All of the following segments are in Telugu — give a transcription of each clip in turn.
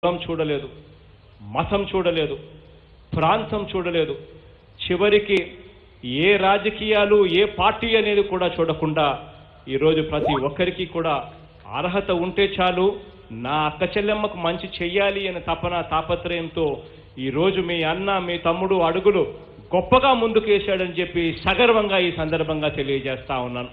కులం చూడలేదు మతం చూడలేదు ప్రాంతం చూడలేదు చివరికి ఏ రాజకీయాలు ఏ పార్టీ అనేది కూడా చూడకుండా ఈరోజు ప్రతి ఒక్కరికి కూడా అర్హత ఉంటే చాలు నా అక్క చెల్లెమ్మకు మంచి చెయ్యాలి అనే తపన తాపత్రయంతో ఈరోజు మీ అన్న మీ తమ్ముడు అడుగులు గొప్పగా ముందుకేశాడని చెప్పి సగర్వంగా ఈ సందర్భంగా తెలియజేస్తా ఉన్నాను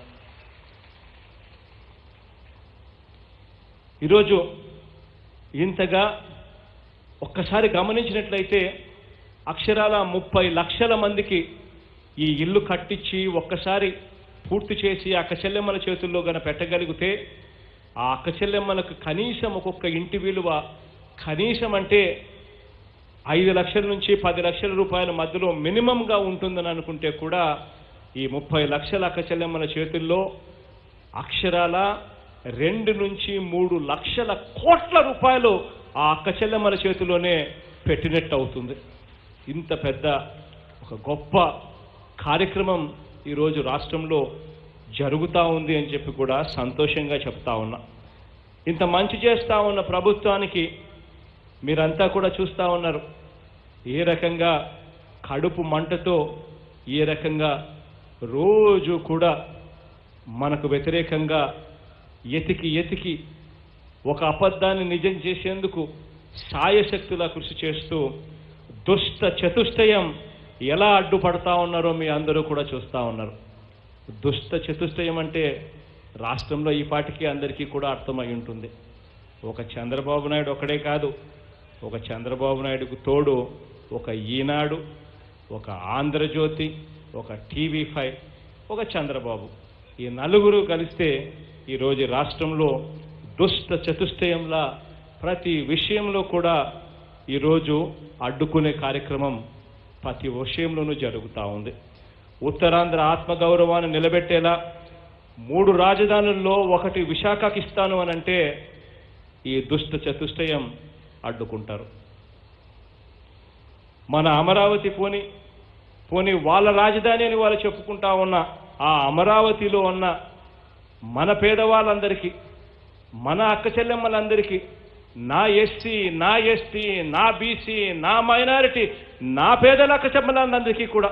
ఈరోజు ఇంతగా ఒక్కసారి గమనించినట్లయితే అక్షరాల ముప్పై లక్షల మందికి ఈ ఇల్లు కట్టించి ఒక్కసారి పూర్తి చేసి అక్క చెల్లెమ్మల చేతుల్లో గన పెట్టగలిగితే ఆ అక్క చెల్లెమ్మలకు కనీసం ఒక్కొక్క ఇంటి విలువ కనీసం అంటే ఐదు లక్షల నుంచి పది లక్షల రూపాయల మధ్యలో మినిమంగా ఉంటుందని అనుకుంటే కూడా ఈ ముప్పై లక్షల అక్క చెల్లెమ్మల చేతుల్లో అక్షరాల రెండు నుంచి మూడు లక్షల కోట్ల రూపాయలు ఆ అక్క చెల్లెమ్మల చేతిలోనే పెట్టినట్టు అవుతుంది ఇంత పెద్ద ఒక గొప్ప కార్యక్రమం ఈరోజు రాష్ట్రంలో జరుగుతూ ఉంది అని చెప్పి కూడా సంతోషంగా చెప్తా ఉన్నా ఇంత మంచి చేస్తా ఉన్న ప్రభుత్వానికి మీరంతా కూడా చూస్తూ ఉన్నారు ఏ రకంగా కడుపు మంటతో ఏ రకంగా రోజు కూడా మనకు వ్యతిరేకంగా ఎతికి ఎతికి ఒక అబద్ధాన్ని నిజం చేసేందుకు సాయశక్తులా కృషి చేస్తూ దుష్ట చతుష్టయం ఎలా అడ్డుపడతా ఉన్నారో మీ అందరూ కూడా చూస్తూ ఉన్నారు దుష్ట చతుష్టయం అంటే రాష్ట్రంలో ఈ పాటికి అందరికీ కూడా అర్థమై ఉంటుంది ఒక చంద్రబాబు నాయుడు ఒకడే కాదు ఒక చంద్రబాబు నాయుడుకు తోడు ఒక ఈనాడు ఒక ఆంధ్రజ్యోతి ఒక టీవీ ఫైవ్ ఒక చంద్రబాబు ఈ నలుగురు కలిస్తే ఈరోజు రాష్ట్రంలో దుష్ట చతుష్టయంలా ప్రతి విషయంలో కూడా ఈరోజు అడ్డుకునే కార్యక్రమం ప్రతి విషయంలోనూ జరుగుతూ ఉంది ఉత్తరాంధ్ర ఆత్మగౌరవాన్ని నిలబెట్టేలా మూడు రాజధానుల్లో ఒకటి విశాఖకి ఇస్తాను అని అంటే ఈ దుష్ట చతుష్టయం అడ్డుకుంటారు మన అమరావతి పోని పోని వాళ్ళ రాజధాని అని వాళ్ళు చెప్పుకుంటా ఉన్న ఆ అమరావతిలో ఉన్న మన పేదవాళ్ళందరికీ మన అక్క చెల్లెమ్మలందరికీ నా ఎస్సీ నా ఎస్టీ నా బీసీ నా మైనారిటీ నా పేదల అక్క చెల్లెమ్మలందరికీ కూడా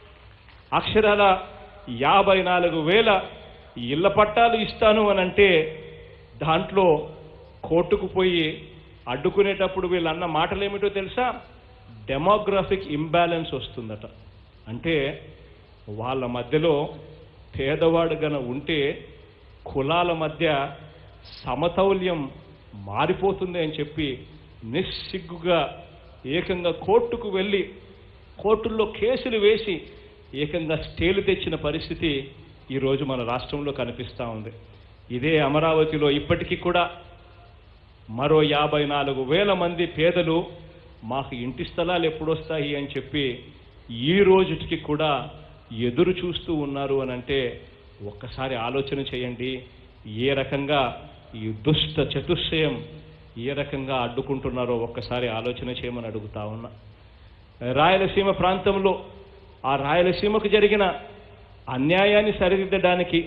అక్షరాల యాభై నాలుగు వేల ఇళ్ల పట్టాలు ఇస్తాను అని అంటే దాంట్లో కోర్టుకు పోయి అడ్డుకునేటప్పుడు వీళ్ళు అన్న మాటలు ఏమిటో తెలుసా డెమోగ్రఫిక్ ఇంబ్యాలెన్స్ వస్తుందట అంటే వాళ్ళ మధ్యలో పేదవాడు గన ఉంటే కులాల మధ్య సమతౌల్యం మారిపోతుంది అని చెప్పి నిస్సిగ్గుగా ఏకంగా కోర్టుకు వెళ్ళి కోర్టుల్లో కేసులు వేసి ఏకంగా స్టేలు తెచ్చిన పరిస్థితి ఈరోజు మన రాష్ట్రంలో కనిపిస్తూ ఉంది ఇదే అమరావతిలో ఇప్పటికీ కూడా మరో యాభై నాలుగు వేల మంది పేదలు మాకు ఇంటి స్థలాలు ఎప్పుడొస్తాయి అని చెప్పి ఈ రోజుకి కూడా ఎదురు చూస్తూ ఉన్నారు అని అంటే ఒక్కసారి ఆలోచన చేయండి ఏ రకంగా ఈ దుష్ట చతుష్టయం ఏ రకంగా అడ్డుకుంటున్నారో ఒక్కసారి ఆలోచన చేయమని అడుగుతా ఉన్నా రాయలసీమ ప్రాంతంలో ఆ రాయలసీమకు జరిగిన అన్యాయాన్ని సరిదిద్దడానికి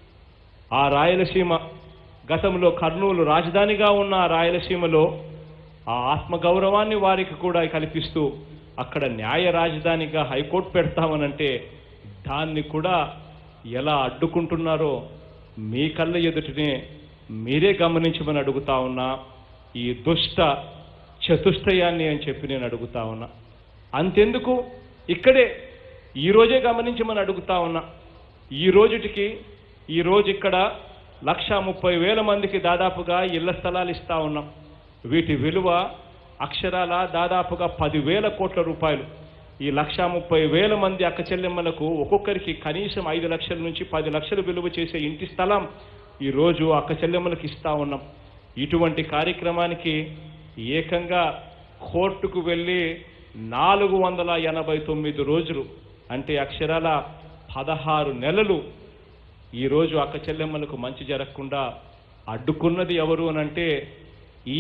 ఆ రాయలసీమ గతంలో కర్నూలు రాజధానిగా ఉన్న ఆ రాయలసీమలో ఆ ఆత్మగౌరవాన్ని వారికి కూడా కల్పిస్తూ అక్కడ న్యాయ రాజధానిగా హైకోర్టు పెడతామనంటే దాన్ని కూడా ఎలా అడ్డుకుంటున్నారో మీ కళ్ళ ఎదుటనే మీరే గమనించమని అడుగుతా ఉన్నా ఈ దుష్ట చతుష్టయాన్ని అని చెప్పి నేను అడుగుతా ఉన్నా అంతెందుకు ఇక్కడే ఈ రోజే గమనించమని అడుగుతా ఉన్నా ఈ రోజుటికి ఈ రోజు ఇక్కడ లక్ష ముప్పై వేల మందికి దాదాపుగా ఇళ్ల స్థలాలు ఇస్తా ఉన్నాం వీటి విలువ అక్షరాల దాదాపుగా పదివేల కోట్ల రూపాయలు ఈ లక్ష ముప్పై వేల మంది అక్క చెల్లెమ్మలకు ఒక్కొక్కరికి కనీసం ఐదు లక్షల నుంచి పది లక్షలు విలువ చేసే ఇంటి స్థలం ఈరోజు అక్క చెల్లెమ్మలకు ఇస్తా ఉన్నాం ఇటువంటి కార్యక్రమానికి ఏకంగా కోర్టుకు వెళ్ళి నాలుగు వందల ఎనభై తొమ్మిది రోజులు అంటే అక్షరాల పదహారు నెలలు ఈరోజు అక్క చెల్లెమ్మలకు మంచి జరగకుండా అడ్డుకున్నది ఎవరు అనంటే ఈ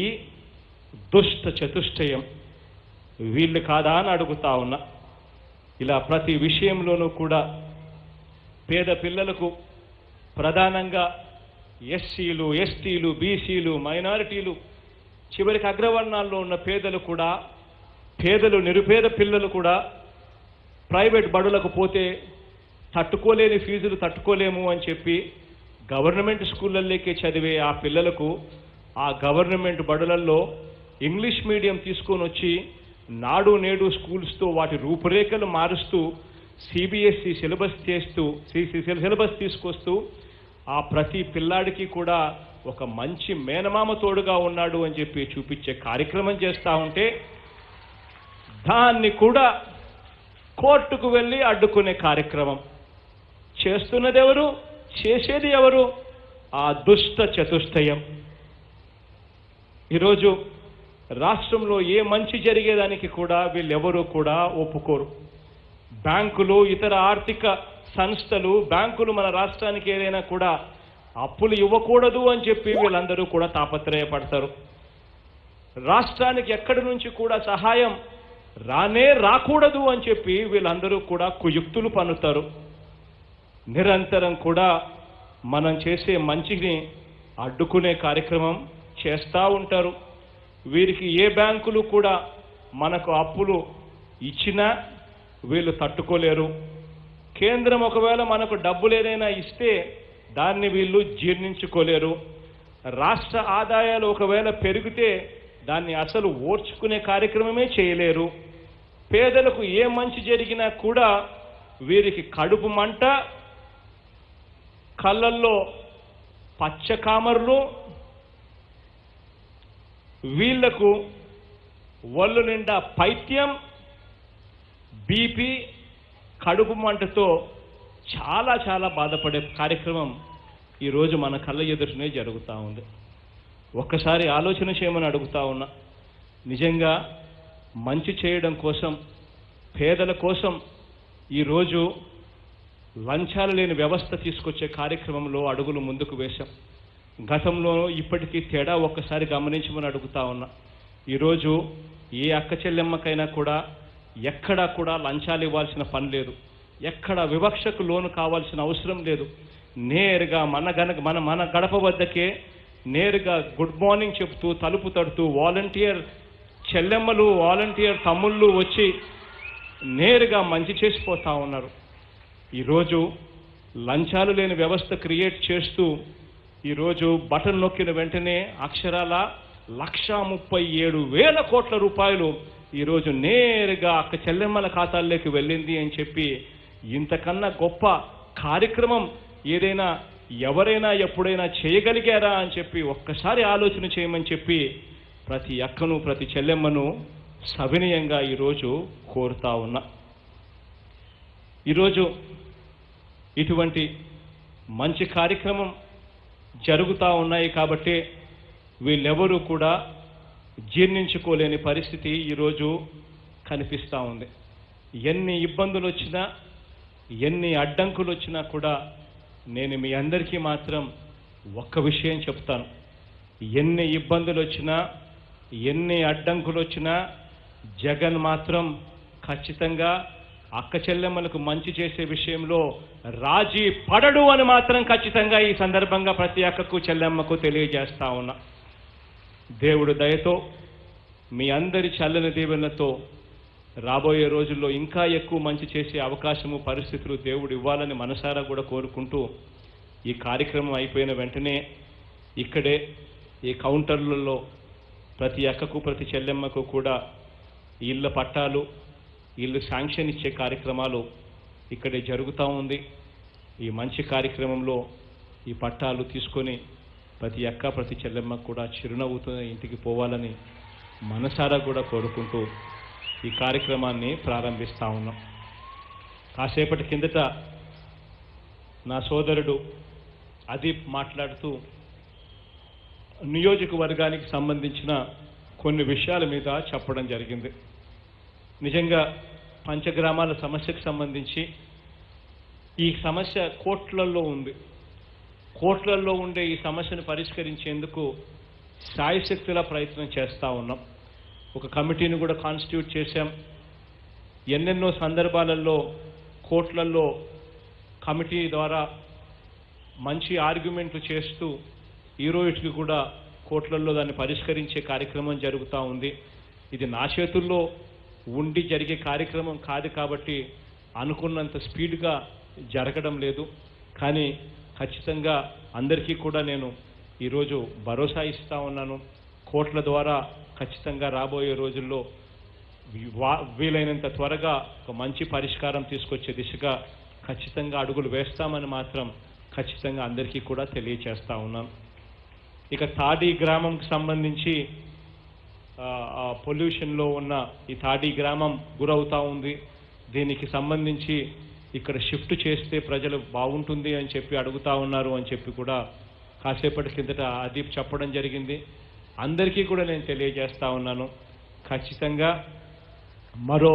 దుష్ట చతుష్టయం వీళ్ళు కాదా అని అడుగుతా ఉన్నా ఇలా ప్రతి విషయంలోనూ కూడా పేద పిల్లలకు ప్రధానంగా ఎస్సీలు ఎస్టీలు బీసీలు మైనారిటీలు చివరికి అగ్రవర్ణాల్లో ఉన్న పేదలు కూడా పేదలు నిరుపేద పిల్లలు కూడా ప్రైవేట్ బడులకు పోతే తట్టుకోలేని ఫీజులు తట్టుకోలేము అని చెప్పి గవర్నమెంట్ స్కూళ్ళల్లోకే చదివే ఆ పిల్లలకు ఆ గవర్నమెంట్ బడులల్లో ఇంగ్లీష్ మీడియం తీసుకొని వచ్చి నాడు నేడు స్కూల్స్తో వాటి రూపురేఖలు మారుస్తూ సిబిఎస్ఈ సిలబస్ చేస్తూ సిలబస్ తీసుకొస్తూ ఆ ప్రతి పిల్లాడికి కూడా ఒక మంచి మేనమామ తోడుగా ఉన్నాడు అని చెప్పి చూపించే కార్యక్రమం చేస్తూ ఉంటే దాన్ని కూడా కోర్టుకు వెళ్ళి అడ్డుకునే కార్యక్రమం చేస్తున్నది ఎవరు చేసేది ఎవరు ఆ దుష్ట చతుష్టయం ఈరోజు రాష్ట్రంలో ఏ మంచి జరిగేదానికి కూడా వీళ్ళెవరూ కూడా ఒప్పుకోరు బ్యాంకులు ఇతర ఆర్థిక సంస్థలు బ్యాంకులు మన రాష్ట్రానికి ఏదైనా కూడా అప్పులు ఇవ్వకూడదు అని చెప్పి వీళ్ళందరూ కూడా తాపత్రయపడతారు రాష్ట్రానికి ఎక్కడి నుంచి కూడా సహాయం రానే రాకూడదు అని చెప్పి వీళ్ళందరూ కూడా కుయుక్తులు పన్నుతారు నిరంతరం కూడా మనం చేసే మంచిని అడ్డుకునే కార్యక్రమం చేస్తూ ఉంటారు వీరికి ఏ బ్యాంకులు కూడా మనకు అప్పులు ఇచ్చినా వీళ్ళు తట్టుకోలేరు కేంద్రం ఒకవేళ మనకు డబ్బులు ఏదైనా ఇస్తే దాన్ని వీళ్ళు జీర్ణించుకోలేరు రాష్ట్ర ఆదాయాలు ఒకవేళ పెరిగితే దాన్ని అసలు ఓర్చుకునే కార్యక్రమమే చేయలేరు పేదలకు ఏ మంచి జరిగినా కూడా వీరికి కడుపు మంట కళ్ళల్లో పచ్చ కామర్లు వీళ్లకు ఒళ్ళు నిండా పైత్యం బీపీ కడుపు మంటతో చాలా చాలా బాధపడే కార్యక్రమం ఈరోజు మన కళ్ళ ఎదురునే జరుగుతూ ఉంది ఒక్కసారి ఆలోచన చేయమని అడుగుతా ఉన్నా నిజంగా మంచి చేయడం కోసం పేదల కోసం ఈరోజు లంచాలు లేని వ్యవస్థ తీసుకొచ్చే కార్యక్రమంలో అడుగులు ముందుకు వేశాం గతంలో ఇప్పటికీ తేడా ఒక్కసారి గమనించమని అడుగుతా ఉన్నా ఈరోజు ఏ అక్క చెల్లెమ్మకైనా కూడా ఎక్కడా కూడా లంచాలు ఇవ్వాల్సిన పని లేదు ఎక్కడ వివక్షకు లోను కావాల్సిన అవసరం లేదు నేరుగా మన గనక మన మన గడప వద్దకే నేరుగా గుడ్ మార్నింగ్ చెప్తూ తలుపు తడుతూ వాలంటీర్ చెల్లెమ్మలు వాలంటీర్ తమ్ముళ్ళు వచ్చి నేరుగా మంచి చేసిపోతా ఉన్నారు ఈరోజు లంచాలు లేని వ్యవస్థ క్రియేట్ చేస్తూ ఈరోజు బటన్ నొక్కిన వెంటనే అక్షరాల లక్ష ముప్పై ఏడు వేల కోట్ల రూపాయలు ఈరోజు నేరుగా అక్క చెల్లెమ్మల ఖాతాల్లోకి వెళ్ళింది అని చెప్పి ఇంతకన్నా గొప్ప కార్యక్రమం ఏదైనా ఎవరైనా ఎప్పుడైనా చేయగలిగారా అని చెప్పి ఒక్కసారి ఆలోచన చేయమని చెప్పి ప్రతి అక్కను ప్రతి చెల్లెమ్మను సవినయంగా ఈరోజు కోరుతా ఉన్నా ఈరోజు ఇటువంటి మంచి కార్యక్రమం జరుగుతూ ఉన్నాయి కాబట్టి వీళ్ళెవరూ కూడా జీర్ణించుకోలేని పరిస్థితి ఈరోజు కనిపిస్తూ ఉంది ఎన్ని ఇబ్బందులు వచ్చినా ఎన్ని అడ్డంకులు వచ్చినా కూడా నేను మీ అందరికీ మాత్రం ఒక్క విషయం చెప్తాను ఎన్ని ఇబ్బందులు వచ్చినా ఎన్ని అడ్డంకులు వచ్చినా జగన్ మాత్రం ఖచ్చితంగా అక్క చెల్లెమ్మలకు మంచి చేసే విషయంలో రాజీ పడడు అని మాత్రం ఖచ్చితంగా ఈ సందర్భంగా ప్రతి అక్కకు చెల్లెమ్మకు తెలియజేస్తా ఉన్నా దేవుడు దయతో మీ అందరి చల్లని దీవెనలతో రాబోయే రోజుల్లో ఇంకా ఎక్కువ మంచి చేసే అవకాశము పరిస్థితులు దేవుడు ఇవ్వాలని మనసారా కూడా కోరుకుంటూ ఈ కార్యక్రమం అయిపోయిన వెంటనే ఇక్కడే ఈ కౌంటర్లలో ప్రతి అక్కకు ప్రతి చెల్లెమ్మకు కూడా ఇళ్ళ పట్టాలు ఇల్లు శాంక్షన్ ఇచ్చే కార్యక్రమాలు ఇక్కడే జరుగుతూ ఉంది ఈ మంచి కార్యక్రమంలో ఈ పట్టాలు తీసుకొని ప్రతి అక్క ప్రతి చెల్లెమ్మకు కూడా చిరునవ్వుతో ఇంటికి పోవాలని మనసారా కూడా కోరుకుంటూ ఈ కార్యక్రమాన్ని ప్రారంభిస్తా ఉన్నాం కాసేపటి కిందట నా సోదరుడు అదీప్ మాట్లాడుతూ నియోజకవర్గానికి సంబంధించిన కొన్ని విషయాల మీద చెప్పడం జరిగింది నిజంగా పంచగ్రామాల సమస్యకు సంబంధించి ఈ సమస్య కోట్లల్లో ఉంది కోట్లల్లో ఉండే ఈ సమస్యను పరిష్కరించేందుకు సాయశక్తుల ప్రయత్నం చేస్తూ ఉన్నాం ఒక కమిటీని కూడా కాన్స్టిట్యూట్ చేశాం ఎన్నెన్నో సందర్భాలలో కోర్టులలో కమిటీ ద్వారా మంచి ఆర్గ్యుమెంట్లు చేస్తూ ఈ రోజుకి కూడా కోట్లలో దాన్ని పరిష్కరించే కార్యక్రమం జరుగుతూ ఉంది ఇది నా చేతుల్లో ఉండి జరిగే కార్యక్రమం కాదు కాబట్టి అనుకున్నంత స్పీడ్గా జరగడం లేదు కానీ ఖచ్చితంగా అందరికీ కూడా నేను ఈరోజు భరోసా ఇస్తా ఉన్నాను కోట్ల ద్వారా ఖచ్చితంగా రాబోయే రోజుల్లో వీ- వా- వీలైనంత త్వరగా ఒక మంచి పరిష్కారం తీసుకొచ్చే దిశగా ఖచ్చితంగా అడుగులు వేస్తామని మాత్రం ఖచ్చితంగా అందరికీ కూడా తెలియచేస్తా ఉన్నాను ఇక తాడి గ్రామంకి సంబంధించి పొల్యూషన్లో ఉన్న ఈ తాడి గ్రామం గురవుతా ఉంది దీనికి సంబంధించి ఇక్కడ షిఫ్ట్ చేస్తే ప్రజలు బాగుంటుంది అని చెప్పి అడుగుతా ఉన్నారు అని చెప్పి కూడా కాసేపటి కిందట అదీప్ చెప్పడం జరిగింది అందరికీ కూడా నేను తెలియజేస్తా ఉన్నాను ఖచ్చితంగా మరో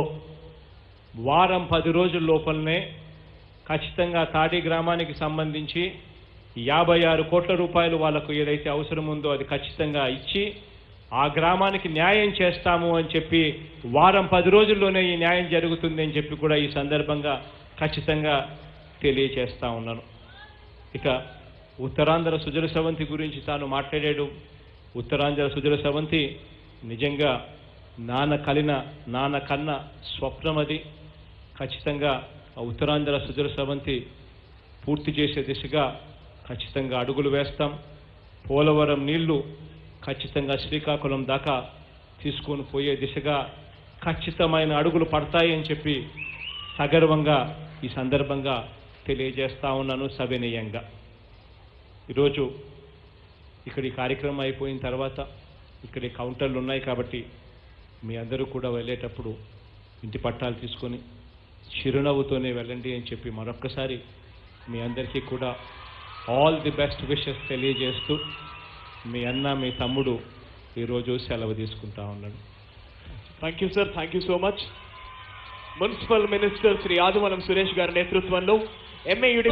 వారం పది రోజుల లోపలనే ఖచ్చితంగా తాడి గ్రామానికి సంబంధించి యాభై ఆరు కోట్ల రూపాయలు వాళ్ళకు ఏదైతే అవసరం ఉందో అది ఖచ్చితంగా ఇచ్చి ఆ గ్రామానికి న్యాయం చేస్తాము అని చెప్పి వారం పది రోజుల్లోనే ఈ న్యాయం జరుగుతుంది అని చెప్పి కూడా ఈ సందర్భంగా ఖచ్చితంగా తెలియచేస్తా ఉన్నాను ఇక ఉత్తరాంధ్ర సుజల సవంతి గురించి తాను మాట్లాడాడు ఉత్తరాంధ్ర సుజల సవంతి నిజంగా నాన్న కలిన నాన్న కన్న స్వప్నం అది ఖచ్చితంగా ఆ ఉత్తరాంధ్ర సుజల సవంతి పూర్తి చేసే దిశగా ఖచ్చితంగా అడుగులు వేస్తాం పోలవరం నీళ్లు ఖచ్చితంగా శ్రీకాకుళం దాకా తీసుకొని పోయే దిశగా ఖచ్చితమైన అడుగులు పడతాయి అని చెప్పి సగర్వంగా ఈ సందర్భంగా తెలియజేస్తా ఉన్నాను సవినయంగా ఈరోజు ఇక్కడ ఈ కార్యక్రమం అయిపోయిన తర్వాత ఇక్కడ ఈ కౌంటర్లు ఉన్నాయి కాబట్టి మీ అందరూ కూడా వెళ్ళేటప్పుడు ఇంటి పట్టాలు తీసుకొని చిరునవ్వుతోనే వెళ్ళండి అని చెప్పి మరొక్కసారి మీ అందరికీ కూడా ఆల్ ది బెస్ట్ విషెస్ తెలియజేస్తూ మీ అన్న మీ తమ్ముడు ఈరోజు సెలవు తీసుకుంటా ఉన్నాడు thank you sir thank you so much municipal minister Shri ఆదిమూలం సురేష్ గారి నేతృత్వంలో MAUD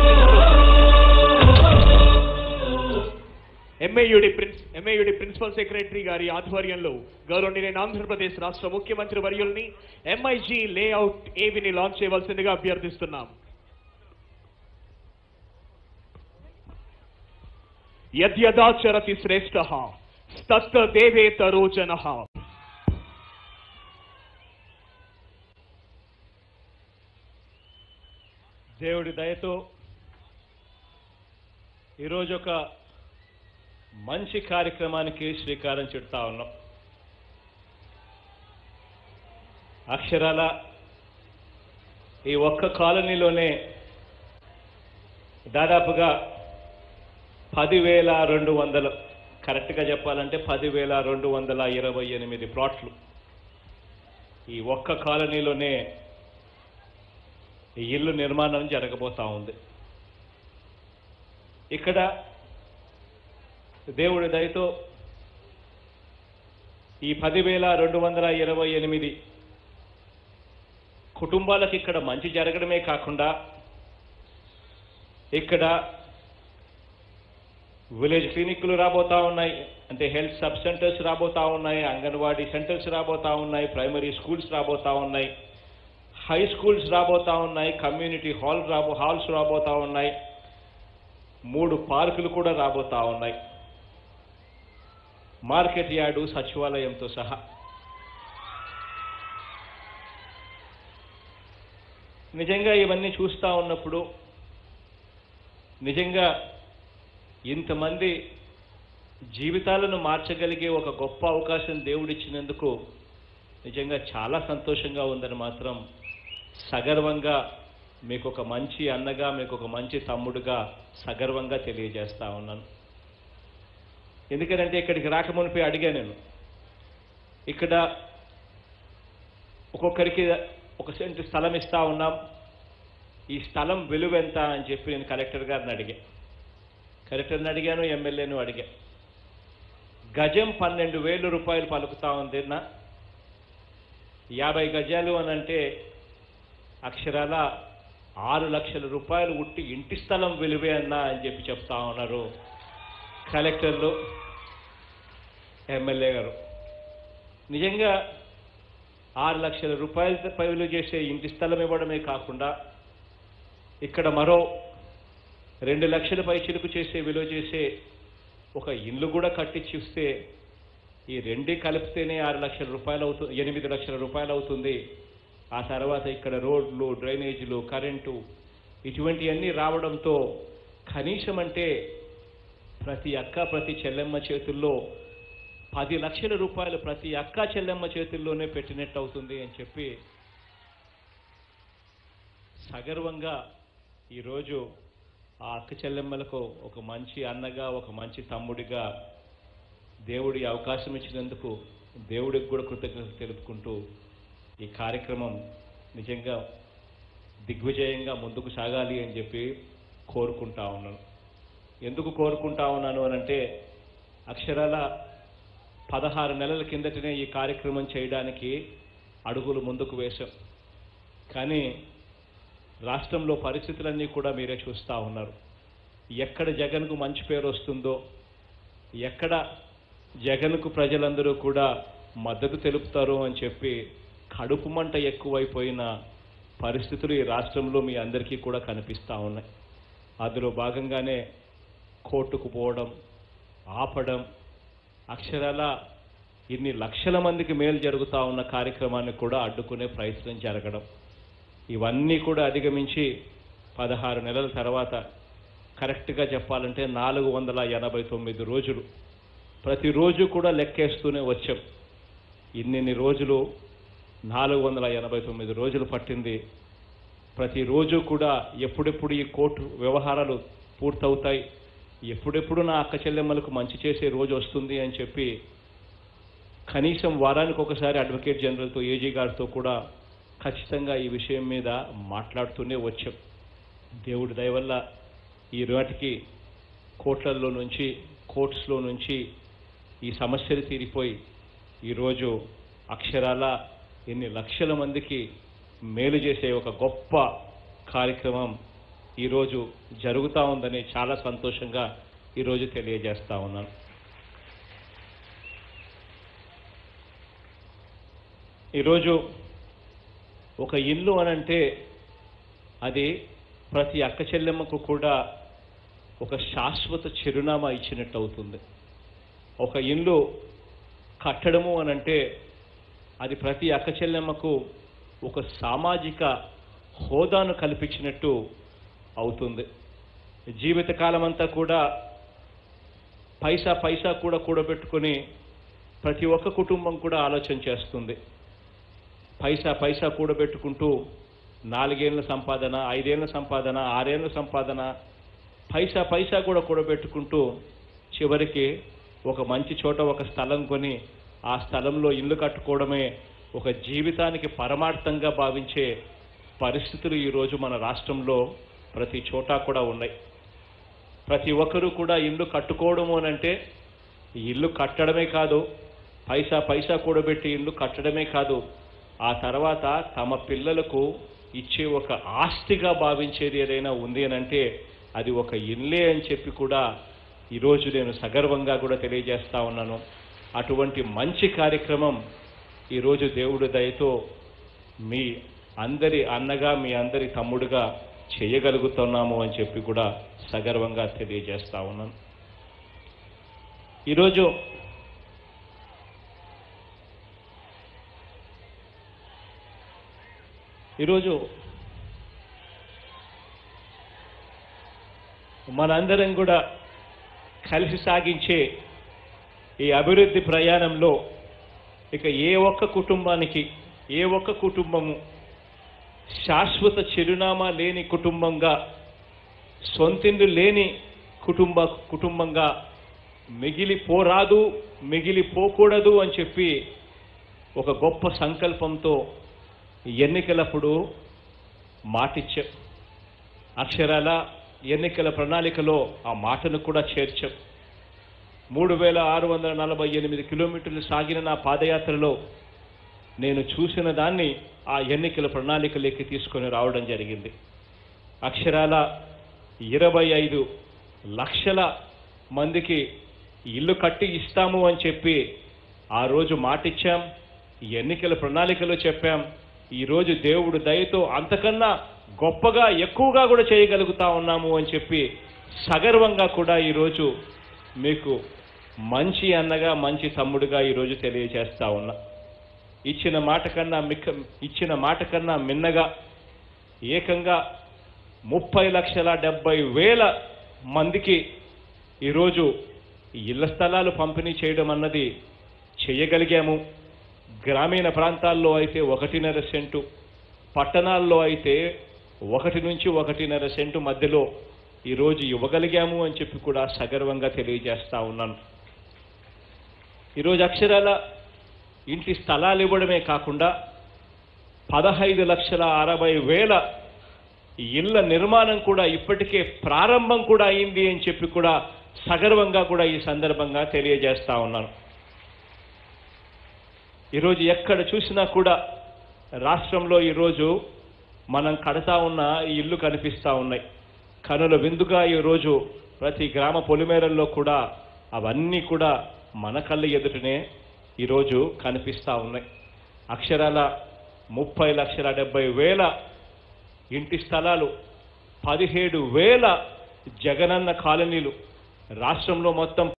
MAUD prince MAUD principal secretary గారి ఆధ్వర్యంలో గౌరవనీయులైన ఆంధ్రప్రదేశ్ రాష్ట్ర ముఖ్యమంత్రి వర్యుల్ని ఎంఐజీ లేఅవుట్ ఏవిని లాంచ్ చేయవలసిందిగా అభ్యర్థిస్తున్నాం యద్యదాచరతి శ్రేష్ఠ తత్త దేవేతరో జనః దేవుడి దయతో ఈరోజు ఒక మంచి కార్యక్రమానికి శ్రీకారం చుడతా ఉన్నాం అక్షరాల ఈ ఒక్క కాలనీలోనే దాదాపుగా పదివేల రెండు వందలు కరెక్ట్గా చెప్పాలంటే పదివేల రెండు వందల ఇరవై ఎనిమిది ప్లాట్లు ఈ ఒక్క కాలనీలోనే ఈ ఇల్లు నిర్మాణం జరగబోతా ఉంది ఇక్కడ దేవుడి దయతో ఈ పదివేల రెండు వందల ఇరవై ఎనిమిది కుటుంబాలకు ఇక్కడ మంచి జరగడమే కాకుండా ఇక్కడ విలేజ్ క్లినిక్లు రాబోతా ఉన్నాయి అంటే హెల్త్ సబ్ సెంటర్స్ రాబోతా ఉన్నాయి అంగన్వాడీ సెంటర్స్ రాబోతా ఉన్నాయి ప్రైమరీ స్కూల్స్ రాబోతా ఉన్నాయి హై స్కూల్స్ రాబోతా ఉన్నాయి కమ్యూనిటీ హాల్ రాబో హాల్స్ రాబోతా ఉన్నాయి మూడు పార్కులు కూడా రాబోతా ఉన్నాయి మార్కెట్ యార్డు సచివాలయంతో సహా నిజంగా ఇవన్నీ చూస్తూ ఉన్నప్పుడు నిజంగా ఇంతమంది జీవితాలను మార్చగలిగే ఒక గొప్ప అవకాశం దేవుడిచ్చినందుకు నిజంగా చాలా సంతోషంగా ఉందని మాత్రం సగర్వంగా మీకు ఒక మంచి అన్నగా మీకు ఒక మంచి తమ్ముడుగా సగర్వంగా తెలియజేస్తా ఉన్నాను ఎందుకంటే ఇక్కడికి రాకమునిపై అడిగా నేను ఇక్కడ ఒక్కొక్కరికి ఒక సెంటు స్థలం ఇస్తా ఉన్నాం ఈ స్థలం విలువ ఎంత అని చెప్పి నేను కలెక్టర్ గారిని అడిగా కలెక్టర్ని అడిగాను ఎమ్మెల్యేను అడిగా గజం పన్నెండు వేలు రూపాయలు పలుకుతా ఉంది నా యాభై గజాలు అని అంటే అక్షరాల ఆరు లక్షల రూపాయలు ఉట్టి ఇంటి స్థలం విలువే అన్నా అని చెప్పి చెప్తా ఉన్నారు కలెక్టర్లు ఎమ్మెల్యే గారు నిజంగా ఆరు లక్షల రూపాయలతో విలువ చేసే ఇంటి స్థలం ఇవ్వడమే కాకుండా ఇక్కడ మరో రెండు లక్షల పై చిలుకు చేసే విలువ చేసే ఒక ఇల్లు కూడా కట్టించిస్తే ఈ రెండే కలిపితేనే ఆరు లక్షల రూపాయలు అవుతుంది ఎనిమిది లక్షల రూపాయలు అవుతుంది ఆ తర్వాత ఇక్కడ రోడ్లు డ్రైనేజీలు కరెంటు ఇటువంటివన్నీ రావడంతో కనీసం అంటే ప్రతి అక్క ప్రతి చెల్లెమ్మ చేతుల్లో పది లక్షల రూపాయలు ప్రతి అక్క చెల్లెమ్మ చేతుల్లోనే పెట్టినట్టు అవుతుంది అని చెప్పి సగర్వంగా ఈరోజు ఆ అక్క చెల్లెమ్మలకు ఒక మంచి అన్నగా ఒక మంచి తమ్ముడిగా దేవుడి అవకాశం ఇచ్చినందుకు దేవుడికి కూడా కృతజ్ఞత తెలుపుకుంటూ ఈ కార్యక్రమం నిజంగా దిగ్విజయంగా ముందుకు సాగాలి అని చెప్పి కోరుకుంటా ఉన్నాను ఎందుకు కోరుకుంటా ఉన్నాను అని అంటే అక్షరాల పదహారు నెలల కిందటనే ఈ కార్యక్రమం చేయడానికి అడుగులు ముందుకు వేశాం కానీ రాష్ట్రంలో పరిస్థితులన్నీ కూడా మీరే చూస్తూ ఉన్నారు ఎక్కడ జగన్కు మంచి పేరు వస్తుందో ఎక్కడ జగన్కు ప్రజలందరూ కూడా మద్దతు తెలుపుతారు అని చెప్పి కడుపు మంట ఎక్కువైపోయిన పరిస్థితులు ఈ రాష్ట్రంలో మీ అందరికీ కూడా కనిపిస్తూ ఉన్నాయి అందులో భాగంగానే కోర్టుకు పోవడం ఆపడం అక్షరాల ఇన్ని లక్షల మందికి మేలు జరుగుతూ ఉన్న కార్యక్రమాన్ని కూడా అడ్డుకునే ప్రయత్నం జరగడం ఇవన్నీ కూడా అధిగమించి పదహారు నెలల తర్వాత కరెక్ట్గా చెప్పాలంటే నాలుగు వందల ఎనభై తొమ్మిది రోజులు ప్రతిరోజు కూడా లెక్కేస్తూనే వచ్చాం ఇన్నిన్ని రోజులు నాలుగు వందల ఎనభై తొమ్మిది రోజులు పట్టింది ప్రతిరోజు కూడా ఎప్పుడెప్పుడు ఈ కోర్టు వ్యవహారాలు పూర్తవుతాయి ఎప్పుడెప్పుడు నా అక్క చెల్లెమ్మలకు మంచి చేసే రోజు వస్తుంది అని చెప్పి కనీసం వారానికి ఒకసారి అడ్వకేట్ జనరల్తో ఏజీ గారితో కూడా ఖచ్చితంగా ఈ విషయం మీద మాట్లాడుతూనే వచ్చాం దేవుడి దయ వల్ల ఈ నాటికి కోర్టులలో నుంచి కోర్ట్స్లో నుంచి ఈ సమస్యలు తీరిపోయి ఈరోజు అక్షరాల ఎన్ని లక్షల మందికి మేలు చేసే ఒక గొప్ప కార్యక్రమం ఈరోజు జరుగుతూ ఉందని చాలా సంతోషంగా ఈరోజు తెలియజేస్తా ఉన్నాను ఈరోజు ఒక ఇల్లు అనంటే అది ప్రతి అక్క చెల్లెమ్మకు కూడా ఒక శాశ్వత చిరునామా ఇచ్చినట్టు అవుతుంది ఒక ఇల్లు కట్టడము అనంటే అది ప్రతి అక్క చెల్లెమ్మకు ఒక సామాజిక హోదాను కల్పించినట్టు అవుతుంది జీవితకాలం అంతా కూడా పైసా పైసా కూడా కూడబెట్టుకొని ప్రతి ఒక్క కుటుంబం కూడా ఆలోచన చేస్తుంది పైసా పైసా కూడబెట్టుకుంటూ నాలుగేళ్ల సంపాదన ఐదేళ్ల సంపాదన ఆరేళ్ల సంపాదన పైసా పైసా కూడా కూడబెట్టుకుంటూ చివరికి ఒక మంచి చోట ఒక స్థలం కొని ఆ స్థలంలో ఇల్లు కట్టుకోవడమే ఒక జీవితానికి పరమార్థంగా భావించే పరిస్థితులు ఈరోజు మన రాష్ట్రంలో ప్రతి చోట కూడా ఉన్నాయి ప్రతి ఒక్కరూ కూడా ఇల్లు కట్టుకోవడము అని అంటే ఈ ఇల్లు కట్టడమే కాదు పైసా పైసా కూడబెట్టి ఇల్లు కట్టడమే కాదు ఆ తర్వాత తమ పిల్లలకు ఇచ్చే ఒక ఆస్తిగా భావించేది ఏదైనా ఉంది అని అంటే అది ఒక ఇల్లే అని చెప్పి కూడా ఈరోజు నేను సగర్వంగా కూడా తెలియజేస్తా ఉన్నాను అటువంటి మంచి కార్యక్రమం ఈరోజు దేవుడి దయతో మీ అందరి అన్నగా మీ అందరి తమ్ముడుగా చేయగలుగుతున్నాము అని చెప్పి కూడా సగర్వంగా తెలియజేస్తా ఉన్నాను ఈరోజు ఈరోజు మనందరం కూడా కలిసి సాగించే ఈ అభివృద్ధి ప్రయాణంలో ఇక ఏ ఒక్క కుటుంబానికి ఏ ఒక్క కుటుంబము శాశ్వత చిరునామా లేని కుటుంబంగా సొంతిండు లేని కుటుంబ కుటుంబంగా మిగిలిపోరాదు మిగిలిపోకూడదు అని చెప్పి ఒక గొప్ప సంకల్పంతో ఎన్నికలప్పుడు మాటిచ్చాం అక్షరాల ఎన్నికల ప్రణాళికలో ఆ మాటను కూడా చేర్చాం మూడు వేల ఆరు వందల నలభై ఎనిమిది కిలోమీటర్లు సాగిన నా పాదయాత్రలో నేను చూసిన దాన్ని ఆ ఎన్నికల ప్రణాళికలోకి తీసుకొని రావడం జరిగింది అక్షరాల ఇరవై ఐదు లక్షల మందికి ఇల్లు కట్టి ఇస్తాము అని చెప్పి ఆ రోజు మాటిచ్చాం ఈ ఎన్నికల ప్రణాళికలో చెప్పాం ఈరోజు దేవుడు దయతో అంతకన్నా గొప్పగా ఎక్కువగా కూడా చేయగలుగుతా ఉన్నాము అని చెప్పి సగర్వంగా కూడా ఈరోజు మీకు మంచి అన్నగా మంచి తమ్ముడుగా ఈరోజు తెలియజేస్తా ఉన్నా ఇచ్చిన మాట కన్నా మిక్క ఇచ్చిన మాట కన్నా మిన్నగా ఏకంగా ముప్పై లక్షల డెబ్బై వేల మందికి ఈరోజు ఇళ్ల స్థలాలు పంపిణీ చేయడం అన్నది చేయగలిగాము గ్రామీణ ప్రాంతాల్లో అయితే ఒకటిన్నర సెంటు పట్టణాల్లో అయితే ఒకటి నుంచి ఒకటిన్నర సెంటు మధ్యలో ఈరోజు ఇవ్వగలిగాము అని చెప్పి కూడా సగర్వంగా తెలియజేస్తా ఉన్నాను ఈరోజు అక్షరాల ఇంటి స్థలాలు ఇవ్వడమే కాకుండా పదహైదు లక్షల అరవై వేల ఇళ్ల నిర్మాణం కూడా ఇప్పటికే ప్రారంభం కూడా అయింది అని చెప్పి కూడా సగర్వంగా కూడా ఈ సందర్భంగా తెలియజేస్తా ఉన్నాను ఈరోజు ఎక్కడ చూసినా కూడా రాష్ట్రంలో ఈరోజు మనం కడతా ఉన్న ఈ ఇల్లు కనిపిస్తా ఉన్నాయి కనుల విందుగా ఈరోజు ప్రతి గ్రామ పొలిమేరల్లో కూడా అవన్నీ కూడా మన కళ్ళ ఎదుటనే ఈరోజు కనిపిస్తా ఉన్నాయి అక్షరాల ముప్పై లక్షల డెబ్బై వేల ఇంటి స్థలాలు పదిహేడు వేల జగనన్న కాలనీలు రాష్ట్రంలో మొత్తం